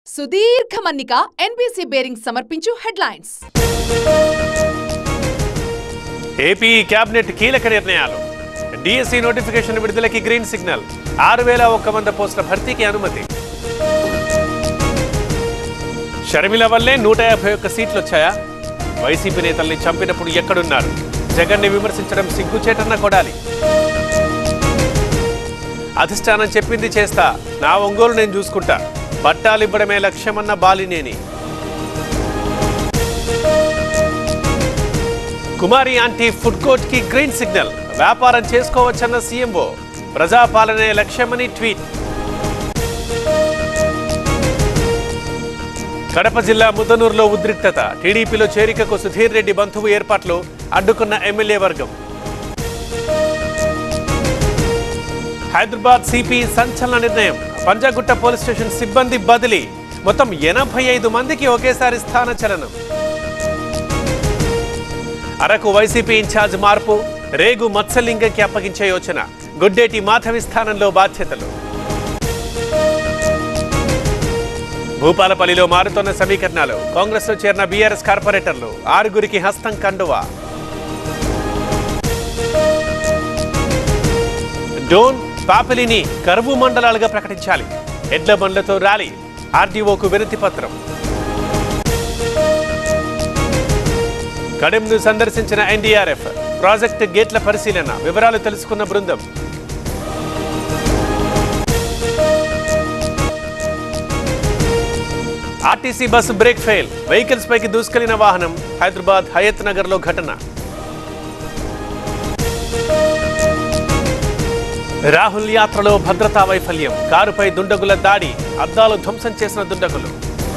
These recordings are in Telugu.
సుదీర్ఘ మన్నిక ఎన్బీసీ బేరింగ్ సమర్పించు హెడ్లైన్స్ ఏపీ కేబినెట్ కీలక నిర్ణయాలు డిఎస్సి నోటిఫికేషన్ విడుదలకి గ్రీన్ సిగ్నల్ ఆరు వేల ఒక్క వంద పోస్టుల భర్తీకి అనుమతి షర్మిల వల్లే నూట యాభై ఒక్క సీట్లు వచ్చాయా వైసీపీ నేతల్ని చంపినప్పుడు ఎక్కడున్నారు జగన్ని విమర్శించడం సిగ్గుచేటన్న కొడాలి అధిష్టానం చెప్పింది చేస్తా నా ఒంగోలు నేను చూసుకుంటా పట్టాలివ్వడమే లక్ష్యమన్న Balineni Kumari aunty food court కి గ్రీన్ సిగ్నల్ వ్యాపారం చేసుకోవచ్చన్న సీఎంఓ ప్రజాపాలనే లక్ష్యమని ట్వీట్ కడప జిల్లా ముద్దనూరులో ఉద్రిక్తత టీడీపీలో చేరికకు సుధీర్ రెడ్డి బంధువు ఏర్పాట్లు అడ్డుకున్న ఎమ్మెల్యే వర్గం హైదరాబాద్ సిపి సంచలన నిర్ణయం పంజాగుట్ట పోలీస్ స్టేషన్ సిబ్బంది బదిలీ మొత్తం ఎనభై ఐదు మందికి ఒకేసారి స్థాన చలనం అరకు వైసీపీ ఇన్ఛార్జ్ మార్పు రేగు మత్స్యలింగంకి అప్పగించే యోచన గుడ్డేటి మాధవి స్థానంలో బాధ్యతలు భూపాలపల్లిలో మారుతున్న సమీకరణాలు కాంగ్రెస్ లో చేరిన బీఆర్ఎస్ కార్పొరేటర్లు ఆరుగురికి హస్తం కండువా డోన్ పాపిలిని కరువు మండలాలుగా ప్రకటించాలి ఎడ్ల బండ్లతో ర్యాలీ ఆర్డీఓకు వినతి పత్రం కడెంను సందర్శించిన ఎన్డీఆర్ఎఫ్ ప్రాజెక్టు గేట్ల పరిశీలన వివరాలు తెలుసుకున్న బృందం RTC bus brake fail vehicles పైకి దూసుకెళ్లిన వాహనం హైదరాబాద్ హయత్ నగర్ లో ఘటన రాహుల్ యాత్రలో భద్రతా వైఫల్యం కారుపై దుండగుల దాడి అద్దాలు ధ్వంసం చేసిన దుండగులు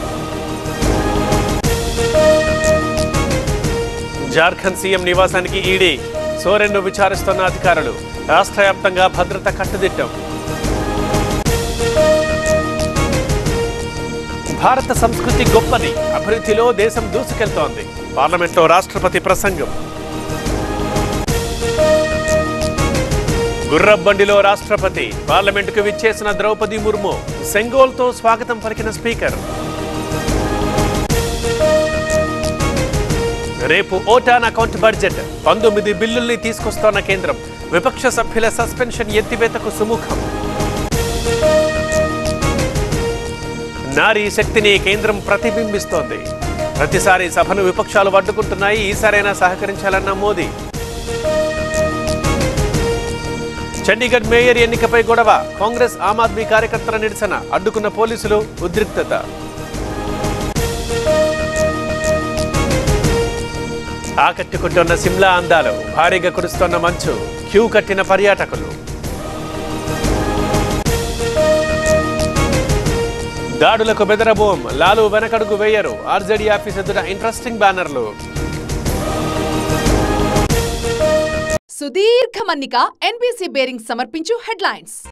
జార్ఖండ్ సీఎం నివాసానికి ఈడీ సోరెన్ను విచారిస్తున్న అధికారులు రాష్ట్ర వ్యాప్తంగా భద్రత కట్టుదిట్టం భారత సంస్కృతి గొప్పది అభివృద్ధిలో దేశం దూసుకెళ్తోంది పార్లమెంట్లో రాష్ట్రపతి ప్రసంగం గుర్రబండిలో రాష్ట్రపతి పార్లమెంటుకు విచ్చేసిన ద్రౌపది ముర్ము సెంగోల్తో స్వాగతం పలికిన స్పీకర్ రేపు ఓటాన్ అకౌంట్ బడ్జెట్ పంతొమ్మిది బిల్లుల్ని తీసుకొస్తోన్న కేంద్రం విపక్ష సభ్యుల సస్పెన్షన్ ఎత్తివేతకు సుముఖం నారీ శక్తిని కేంద్రం ప్రతిబింబిస్తోంది ప్రతిసారి సభను విపక్షాలు అడ్డుకుంటున్నాయి ఈసారైనా సహకరించాలన్న మోదీ చండీగఢ్ మేయర్ ఎన్నికపై గొడవ కాంగ్రెస్ ఆమ్ ఆద్మీ కార్యకర్తల నిరసన అడ్డుకున్న పోలీసులు ఉద్రిక్తత ఆకట్టుకుంటున్న సిమ్లా అందాలు భారీగా కురుస్తోన్న మంచు క్యూ కట్టిన పర్యాటకులు దాడులకు బెదరబోం లాలు వెనకడుగు వేయరు ఆర్జేడీ ఆఫీస్ ఎదుట ఇంట్రెస్టింగ్ బ్యానర్లు సుదీర్ఘ మన్నిక ఎన్బీసీ బేరింగ్ సమర్పించు హెడ్లైన్స్